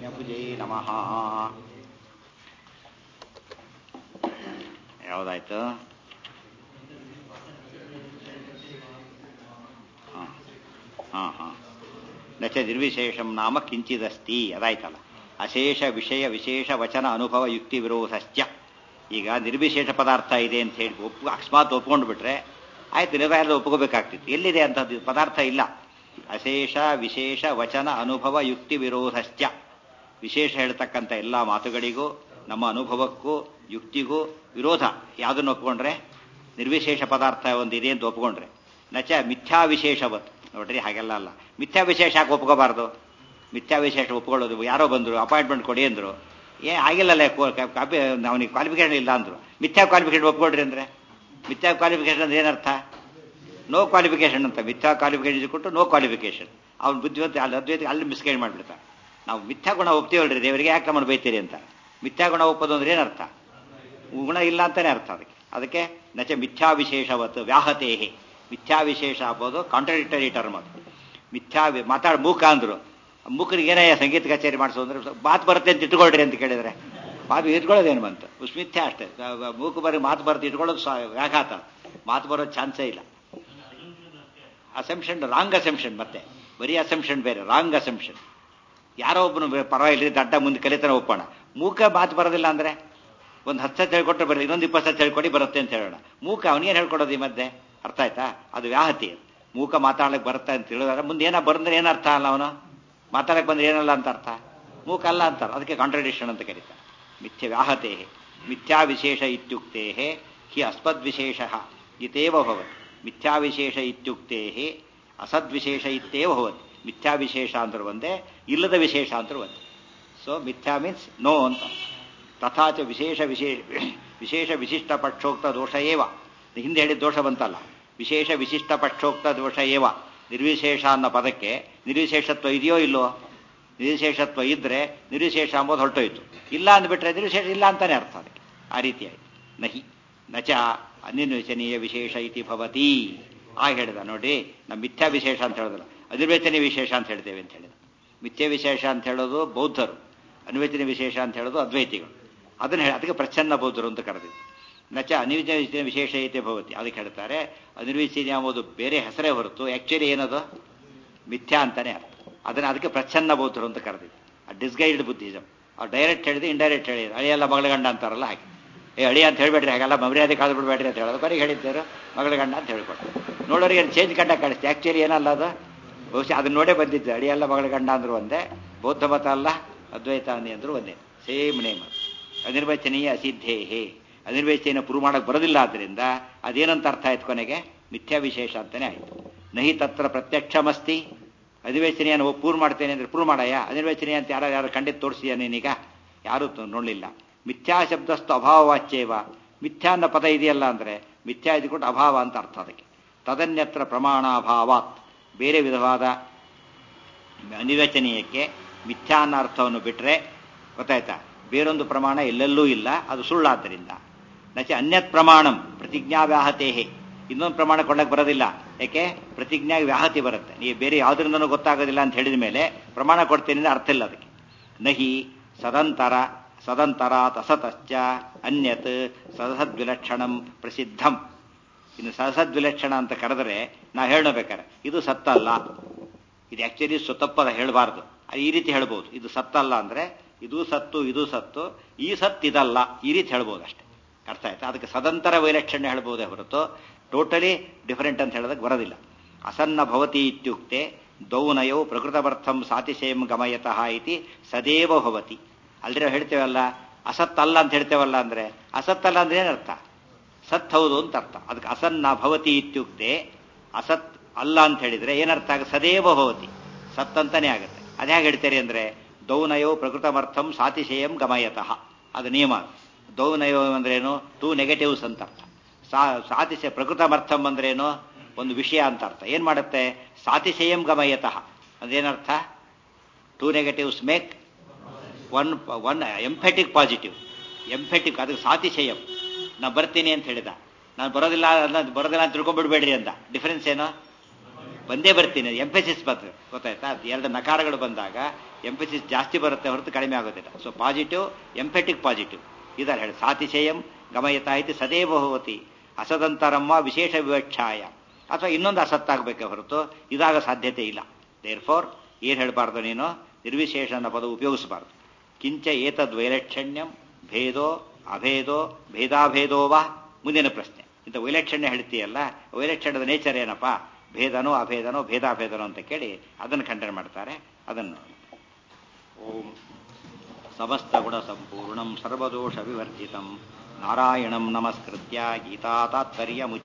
ಯಜ್ಞಪುಜೇ ನಮಃ ಯಾವುದಾಯ್ತು ಹಾಂ ಹಾಂ ಹಾಂ ನಚ ನಿರ್ವಿಶೇಷಂ ನಾಮ ಕಿಂಚಿದಸ್ತಿ ಅದಾಯ್ತಲ್ಲ ಅಶೇಷ ವಿಷಯ ವಿಶೇಷ ವಚನ ಅನುಭವ ಯುಕ್ತಿ ವಿರೋಧಶ್ಚ ಈಗ ನಿರ್ವಿಶೇಷ ಪದಾರ್ಥ ಇದೆ ಅಂತ ಹೇಳಿ ಒಪ್ಪು ಅಕಸ್ಮಾತ್ ಒಪ್ಕೊಂಡು ಬಿಟ್ರೆ ಆಯ್ತು ನಿರ್ವಹಣೆ ಒಪ್ಕೋಬೇಕಾಗ್ತಿತ್ತು ಎಲ್ಲಿದೆ ಅಂತದ್ದು ಪದಾರ್ಥ ಇಲ್ಲ ಅಶೇಷ ವಿಶೇಷ ವಚನ ಅನುಭವ ಯುಕ್ತಿ ವಿರೋಧಶ್ಚ ವಿಶೇಷ ಹೇಳ್ತಕ್ಕಂಥ ಎಲ್ಲ ಮಾತುಗಳಿಗೂ ನಮ್ಮ ಅನುಭವಕ್ಕೂ ಯುಕ್ತಿಗೂ ವಿರೋಧ ಯಾವುದನ್ನು ಒಪ್ಕೊಂಡ್ರೆ ನಿರ್ವಿಶೇಷ ಪದಾರ್ಥ ಒಂದಿದೆ ಅಂತ ಒಪ್ಕೊಂಡ್ರೆ ನಚ ಮಿಥ್ಯಾ ವಿಶೇಷವತ್ ನೋಡ್ರಿ ಹಾಗೆಲ್ಲ ಅಲ್ಲ ಮಿಥ್ಯಾ ವಿಶೇಷ ಯಾಕೆ ಒಪ್ಕೋಬಾರ್ದು ಮಿಥ್ಯಾ ವಿಶೇಷ ಒಪ್ಕೊಳ್ಳೋದು ಯಾರೋ ಬಂದರು ಅಪಾಯಿಂಟ್ಮೆಂಟ್ ಕೊಡಿ ಅಂದರು ಏ ಆಗಿಲ್ಲಲ್ಲ ಕಾಪಿ ಅವನಿಗೆ ಕ್ವಾಲಿಫಿಕೇಶನ್ ಇಲ್ಲ ಅಂದರು ಮಿಥ್ಯಾ ಕ್ವಾಲಿಫಿಕೇಶನ್ ಒಪ್ಕೊಳ್ರಿ ಅಂದರೆ ಮಿಥ್ಯಾ ಕ್ವಾಲಿಫಿಕೇಶನ್ ಅಂದ್ರೆ ಏನರ್ಥ ನೋ ಕ್ವಾಲಿಫಿಕೇಶನ್ ಅಂತ ಮಿಥ್ಯಾ ಕ್ವಾಲಿಫಿಕೇಶನ್ ಕೊಟ್ಟು ನೋ ಕ್ವಾಲಿಫಿಕೇಶನ್ ಅವ್ನು ಬುದ್ಧಿವಂತ ಅಲ್ಲಿ ಅದ್ವೈತ ಅಲ್ಲಿ ಮಿಸ್ಗೈಡ್ ಮಾಡಿಬಿಡ್ತಾರೆ ನಾವು ಮಿಥ್ಯಾ ಗುಣ ಒಪ್ತೀವಲ್ರಿ ದೇವರಿಗೆ ಯಾಕೆ ನಮ್ಮನ್ನು ಬೈತೀರಿ ಅಂತ ಮಿಥ್ಯಾ ಗುಣ ಒಪ್ಪೋದು ಅಂದ್ರೆ ಏನರ್ಥ ಗುಣ ಇಲ್ಲ ಅಂತಾನೆ ಅರ್ಥ ಅದಕ್ಕೆ ಅದಕ್ಕೆ ನಚ ಮಿಥ್ಯಾ ವಿಶೇಷವತ್ ವ್ಯಾಹತೇಹಿ ಮಿಥ್ಯಾ ವಿಶೇಷ ಆಗ್ಬೋದು ಕಾಂಟ್ರಡಿಕ್ಟರಿ ಟರ್ಮ್ ಅದು ಮಿಥ್ಯಾ ಮಾತಾಡ ಮೂಕ ಅಂದ್ರು ಮೂಕರಿಗೆ ಏನೇ ಸಂಗೀತ ಕಚೇರಿ ಮಾಡಿಸೋ ಅಂದ್ರೆ ಮಾತು ಬರುತ್ತೆ ಅಂತ ಇಟ್ಕೊಳ್ರಿ ಅಂತ ಕೇಳಿದ್ರೆ ಮಾತು ಇಟ್ಕೊಳ್ಳೋದೇನು ಬಂತು ಮಿಥ್ಯಾ ಅಷ್ಟೇ ಮೂಕ ಬರೀ ಮಾತು ಬರುತ್ತೆ ಇಟ್ಕೊಳ್ಳೋದು ವ್ಯಾಘಾತ ಮಾತು ಬರೋದು ಚಾನ್ಸೇ ಇಲ್ಲ ಅಸೆಂಪ್ಷನ್ ರಾಂಗ್ ಅಸೆಂಪ್ಷನ್ ಮತ್ತೆ ಬರೀ ಅಸೆಂಪ್ಷನ್ ಬೇರೆ ರಾಂಗ್ ಅಸೆಂಪ್ಷನ್ ಯಾರೋ ಒಬ್ಬನು ಪರವಾಗಿಲ್ಲ ದಡ್ಡ ಮುಂದೆ ಕಲಿತಾನೆ ಒಪ್ಪೋಣ ಮೂಕ ಮಾತು ಬರೋದಿಲ್ಲ ಅಂದ್ರೆ ಒಂದು ಹತ್ತು ಸತಿ ಹೇಳ್ಕೊಟ್ರೆ ಬರಲಿ ಇನ್ನೊಂದು ಇಪ್ಪತ್ತು ಸತಿ ಹೇಳ್ಕೊಡಿ ಬರುತ್ತೆ ಅಂತ ಹೇಳೋಣ ಮೂಕ ಅವನಿಗೇನು ಹೇಳ್ಕೊಡೋದು ಈ ಮಧ್ಯೆ ಅರ್ಥ ಆಯ್ತಾ ಅದು ವ್ಯಾಹತಿ ಮೂಕ ಮಾತಾಡಕ್ಕೆ ಬರುತ್ತೆ ಅಂತ ಹೇಳಿದ್ರೆ ಮುಂದೆ ಏನೋ ಬಂದ್ರೆ ಏನು ಅರ್ಥ ಅಲ್ಲ ಅವನು ಮಾತಾಡಕ್ಕೆ ಬಂದ್ರೆ ಏನಲ್ಲ ಅಂತ ಅರ್ಥ ಮೂಕ ಅಲ್ಲ ಅಂತಾರೆ ಅದಕ್ಕೆ ಕಾಂಟ್ರಡಿಕ್ಷನ್ ಅಂತ ಕರೀತಾರೆ ಮಿಥ್ಯ ವ್ಯಾಹತೆ ಮಿಥ್ಯಾ ವಿಶೇಷ ಇತ್ಯುಕ್ತೆ ಹಿ ಅಸ್ಮದ್ವಿಶೇಷ ಇತೇವ ಭವತಿ ಮಿಥ್ಯಾ ವಿಶೇಷ ಇತ್ಯುಕ್ತೆ ಅಸದ್ವಿಶೇಷ ಇತ್ತೇವ ಭವತಿ ಮಿಥ್ಯಾ ವಿಶೇಷ ಅಂದ್ರೆ ಒಂದೇ ಇಲ್ಲದ ವಿಶೇಷ ಅಂದ್ರೆ ಒಂದೇ ಸೊ ಮಿಥ್ಯಾ ಮೀನ್ಸ್ ನೋ ಅಂತ ತಥಾಚ ವಿಶೇಷ ವಿಶೇಷ ವಿಶೇಷ ವಿಶಿಷ್ಟ ಪಕ್ಷೋಕ್ತ ದೋಷ ಏವ ಹಿಂದೆ ಹೇಳಿದ ದೋಷ ಬಂತಲ್ಲ ವಿಶೇಷ ವಿಶಿಷ್ಟ ಪಕ್ಷೋಕ್ತ ದೋಷ ಏವ ನಿರ್ವಿಶೇಷ ಅನ್ನೋ ಪದಕ್ಕೆ ನಿರ್ವಿಶೇಷತ್ವ ಇದೆಯೋ ಇಲ್ಲೋ ನಿರ್ವಿಶೇಷತ್ವ ಇದ್ರೆ ನಿರ್ವಿಶೇಷ ಅಂಬೋದು ಹೊರಟೋಯ್ತು ಇಲ್ಲ ಅಂದ್ಬಿಟ್ರೆ ನಿರ್ವಿಶೇಷ ಇಲ್ಲ ಅಂತಾನೆ ಅರ್ಥ ಅದಕ್ಕೆ ಆ ರೀತಿಯಾಗಿ ನಹಿ ನಚ ಅನಿರ್ವಚನೀಯ ವಿಶೇಷ ಇತಿ ಭವತಿ ಆ ಹೇಳಿದ ನೋಡಿ ನಮ್ಮ ಮಿಥ್ಯಾ ವಿಶೇಷ ಅಂತ ಹೇಳಿದ್ರು ಅನಿರ್ವಚನೀಯ ವಿಶೇಷ ಅಂತ ಹೇಳ್ತೇವೆ ಅಂತ ಹೇಳಿದ ಮಿಥ್ಯ ವಿಶೇಷ ಅಂತ ಹೇಳೋದು ಬೌದ್ಧರು ಅನಿರ್ವಚನ ವಿಶೇಷ ಅಂತ ಹೇಳೋದು ಅದ್ವೈತಿಗಳು ಅದನ್ನ ಹೇಳಿ ಅದಕ್ಕೆ ಪ್ರಚ್ಛನ್ನ ಬೌದ್ಧರು ಅಂತ ಕರೆದಿದ್ದು ನಚ ಅನಿರ್ವಚನ ವಿಶೇಷ ಐತೆ ಭವತಿ ಅದಕ್ಕೆ ಹೇಳ್ತಾರೆ ಅನಿರ್ವಚನ ಎಂಬುದು ಬೇರೆ ಹೆಸರೇ ಹೊರತು ಆಕ್ಚುಲಿ ಏನದು ಮಿಥ್ಯಾ ಅಂತಾನೆ ಅರ್ಥ ಅದನ್ನ ಅದಕ್ಕೆ ಪ್ರಚ್ಛನ್ನ ಬೌದ್ಧರು ಅಂತ ಕರೆದಿದ್ದು ಆ ಡಿಸ್ಗೈಡ್ಡ್ ಬುದ್ಧಿಸಮ್ ಅವ್ರು ಡೈರೆಕ್ಟ್ ಹೇಳಿದ್ರೆ ಇಂಡೈರೆಕ್ಟ್ ಹೇಳಿದ್ರು ಅಳಿಯಲ್ಲ ಮಗಳ ಗಂಡ ಅಂತಾರಲ್ಲ ಹಾಗೆ ಏ ಅಳಿ ಅಂತ ಹೇಳ್ಬೇಡ್ರಿ ಹಾಗೆಲ್ಲ ಮರ್ಯಾದೆ ಕಾದು ಬಿಡಬೇಡ್ರಿ ಅಂತ ಹೇಳೋದು ಬರೀ ಹೇಳಿದ್ದಾರೆ ಮಗಳ ಗಂಡ ಅಂತ ಹೇಳ್ಕೊಟ್ಟು ನೋಡೋರಿಗೆ ಏನು ಚೇಂಜ್ ಕಂಡ ಕಾಣಿಸ್ತೆ ಆಕ್ಚುಲಿ ಏನಲ್ಲ ಅದು ಬಹುಶಃ ಅದನ್ನ ನೋಡೇ ಬಂದಿದ್ದು ಅಳಿಯಲ್ಲ ಮಗಳ ಗಂಡ ಅಂದ್ರು ಒಂದೇ ಬೌದ್ಧ ಮತ ಅಲ್ಲ ಅದ್ವೈತ ಅಂದ್ರು ಒಂದೇ ಸೇಮ್ ನೇಮ್ ಅನಿರ್ವಚನೀಯ ಅಸಿದ್ಧೇಹೇ ಅನಿರ್ವಚನ ಪ್ರೂವ್ ಮಾಡಕ್ಕೆ ಬರೋದಿಲ್ಲ ಆದ್ರಿಂದ ಅದೇನಂತ ಅರ್ಥ ಆಯ್ತು ಕೊನೆಗೆ ಮಿಥ್ಯಾ ವಿಶೇಷ ಅಂತಾನೆ ಆಯ್ತು ನಹಿ ತತ್ರ ಪ್ರತ್ಯಕ್ಷಮಸ್ತಿ ಅನಿರ್ವಚನೆಯನ್ನು ಪ್ರೂವ್ ಮಾಡ್ತೇನೆ ಅಂದ್ರೆ ಪ್ರೂವ್ ಮಾಡಯ್ಯ ಅನಿರ್ವಚನೀಯ ಅಂತ ಯಾರು ಯಾರು ಖಂಡಿತ ತೋರಿಸಿಯ ನೀನೀಗ ಯಾರು ನೋಡಲಿಲ್ಲ ಮಿಥ್ಯಾ ಶಬ್ದಸ್ತು ಅಭಾವವಾಚ್ಯೇವ ಮಿಥ್ಯಾ ಅನ್ನೋ ಪದ ಇದೆಯಲ್ಲ ಅಂದ್ರೆ ಮಿಥ್ಯಾ ಇದ್ಕೊಂಡು ಅಭಾವ ಅಂತ ಅರ್ಥ ಅದಕ್ಕೆ ತದನ್ಯತ್ರ ಪ್ರಮಾಣಾಭಾವಾತ್ ಬೇರೆ ವಿಧವಾದ ಅನಿರ್ವಚನೀಯಕ್ಕೆ ಮಿಥ್ಯಾ ಅನ್ನೋ ಅರ್ಥವನ್ನು ಬಿಟ್ರೆ ಗೊತ್ತಾಯ್ತಾ ಬೇರೊಂದು ಪ್ರಮಾಣ ಎಲ್ಲೆಲ್ಲೂ ಇಲ್ಲ ಅದು ಸುಳ್ಳಾದ್ದರಿಂದ ನಚೆ ಅನ್ಯತ್ ಪ್ರಮಾಣಂ ಪ್ರತಿಜ್ಞಾ ವ್ಯಾಹತೇಹೆ ಇನ್ನೊಂದು ಪ್ರಮಾಣ ಕೊಡಕ್ಕೆ ಬರೋದಿಲ್ಲ ಯಾಕೆ ಪ್ರತಿಜ್ಞಾ ವ್ಯಾಹತಿ ಬರುತ್ತೆ ನೀವು ಬೇರೆ ಯಾವುದರಿಂದನೂ ಗೊತ್ತಾಗೋದಿಲ್ಲ ಅಂತ ಹೇಳಿದ ಮೇಲೆ ಪ್ರಮಾಣ ಕೊಡ್ತೇನೆ ಅಂದ್ರೆ ಅರ್ಥ ಇಲ್ಲ ಅದಕ್ಕೆ ನಹಿ ಸದಂತರ ಸದಂತರಾತ್ ಅಸತಶ್ಚ ಅನ್ಯತ್ ಸದಸದ್ವಿಲಕ್ಷಣಂ ಪ್ರಸಿದ್ಧಂ ಇನ್ನು ಸದಸದ್ವಿಲಕ್ಷಣ ಅಂತ ಕರೆದರೆ ನಾವು ಹೇಳಬೇಕಾರೆ ಇದು ಸತ್ತಲ್ಲ ಇದು ಆಕ್ಚುಲಿ ತಪ್ಪದ ಹೇಳಬಾರ್ದು ಈ ರೀತಿ ಹೇಳ್ಬೋದು ಇದು ಸತ್ತಲ್ಲ ಅಂದ್ರೆ ಇದು ಸತ್ತು ಇದು ಸತ್ತು ಈ ಸತ್ ಇದಲ್ಲ ಈ ರೀತಿ ಹೇಳ್ಬೋದು ಅಷ್ಟೇ ಅರ್ಥ ಆಯ್ತಾ ಅದಕ್ಕೆ ಸದಂತರ ವೈಲಕ್ಷಣ್ಯ ಹೇಳ್ಬೋದೇ ಹೊರತು ಟೋಟಲಿ ಡಿಫರೆಂಟ್ ಅಂತ ಹೇಳೋದಕ್ಕೆ ಬರೋದಿಲ್ಲ ಅಸನ್ನ ಭವತಿ ಇತ್ಯುಕ್ತೆ ದೌನಯೋ ಪ್ರಕೃತವರ್ಥಂ ಸಾತಿಶಯಂ ಗಮಯತಃ ಇತಿ ಸದೇವ ಭವತಿ ಅಲ್ದ್ರೆ ಹೇಳ್ತೇವಲ್ಲ ಅಸತ್ತಲ್ಲ ಅಂತ ಹೇಳ್ತೇವಲ್ಲ ಅಂದ್ರೆ ಅಸತ್ತಲ್ಲ ಅಂದ್ರೆ ಏನರ್ಥ ಸತ್ ಹೌದು ಅಂತ ಅರ್ಥ ಅದಕ್ಕೆ ಅಸನ್ನ ಭವತಿ ಇತ್ಯುಕ್ತೆ ಅಸತ್ ಅಲ್ಲ ಅಂತ ಹೇಳಿದ್ರೆ ಏನರ್ಥ ಆಗ ಸದೇವ ಭವತಿ ಸತ್ ಅಂತಾನೆ ಆಗುತ್ತೆ ಅದೇ ಹೇಗೆ ಹೇಳ್ತಾರೆ ಅಂದ್ರೆ ದೌನಯೋ ಪ್ರಕೃತಮರ್ಥಂ ಸಾತಿಶಯಂ ಗಮಯತಃ ಅದು ನಿಯಮ ದೌನಯೋ ಅಂದ್ರೇನು ಟೂ ನೆಗೆಟಿವ್ಸ್ ಅಂತ ಅರ್ಥ ಸಾತಿಶಯ ಪ್ರಕೃತಮರ್ಥಂ ಅಂದ್ರೇನು ಒಂದು ವಿಷಯ ಅಂತ ಅರ್ಥ ಏನ್ ಮಾಡುತ್ತೆ ಸಾತಿಶಯಂ ಗಮಯತಃ ಅದೇನರ್ಥ two negatives make one one emphatic positive emphatic ಅದಕ್ಕೆ ಸಾತಿಶಯಂ ನಾ ಬರ್ತೀನಿ ಅಂತ ಹೇಳಿದ ನಾನು ಬರೋದಿಲ್ಲ ಬರೋದಿಲ್ಲ ಅಂತ ತಿಳ್ಕೊಂಡ್ಬಿಡ್ಬೇಡ್ರಿ ಅಂತ ಡಿಫರೆನ್ಸ್ ಏನು ಬಂದೇ ಬರ್ತೀನಿ ಎಂಫೆಸಿಸ್ ಬರ್ತದೆ ಗೊತ್ತಾಯ್ತಾ ಎರಡು ನಕಾರಗಳು ಬಂದಾಗ ಎಂಫೆಸಿಸ್ ಜಾಸ್ತಿ ಬರುತ್ತೆ ಹೊರತು ಕಡಿಮೆ ಆಗೋದಿಲ್ಲ ಸೊ ಪಾಸಿಟಿವ್ ಎಂಫೆಟಿಕ್ ಪಾಸಿಟಿವ್ ಇದರ ಹೇಳಿ ಸಾತಿಶಯಂ ಗಮಯತಾ ಇತಿ ಸದೇವ ಭವತಿ ಅಸದಂತರಮ್ಮ ವಿಶೇಷ ವಿವಕ್ಷಾಯ ಅಥವಾ ಇನ್ನೊಂದು ಅಸತ್ತಾಗಬೇಕೆ ಹೊರತು ಇದಾಗ ಸಾಧ್ಯತೆ ಇಲ್ಲ ದೇರ್ ಫೋರ್ ಏನು ಹೇಳಬಾರ್ದು ನೀನು ನಿರ್ವಿಶೇಷ ಅನ್ನೋ ಪದ ಉಪಯೋಗಿಸಬಾರ್ದು ಕಿಂಚ ಏತದ್ ವೈಲಕ್ಷಣ್ಯಂ ಭೇದೋ ಅಭೇದೋ ಭೇದಾಭೇದೋ ವಾ ಮುಂದಿನ ಪ್ರಶ್ನೆ ಇಂಥ ವೈಲಕ್ಷಣ್ಯ ಹೇಳ್ತೀಯಲ್ಲ ವೈಲಕ್ಷಣ್ಯದ ನೇಚರ್ ಏನಪ್ಪ ಭೇದನೋ ಅಭೇದನೋ ಭೇದಾಭೇದನೋ ಅಂತ ಕೇಳಿ ಅದನ್ನು ಖಂಡನೆ ಮಾಡ್ತಾರೆ ಅದನ್ನು ಓಂ ಸಮಸ್ತ ಗುಣ ಸಂಪೂರ್ಣಂ ಸರ್ವದೋಷ ವಿವರ್ಜಿತಂ ನಾರಾಯಣಂ ನಮಸ್ಕೃತ್ಯ ಗೀತಾ ತಾತ್ಪರ್ಯ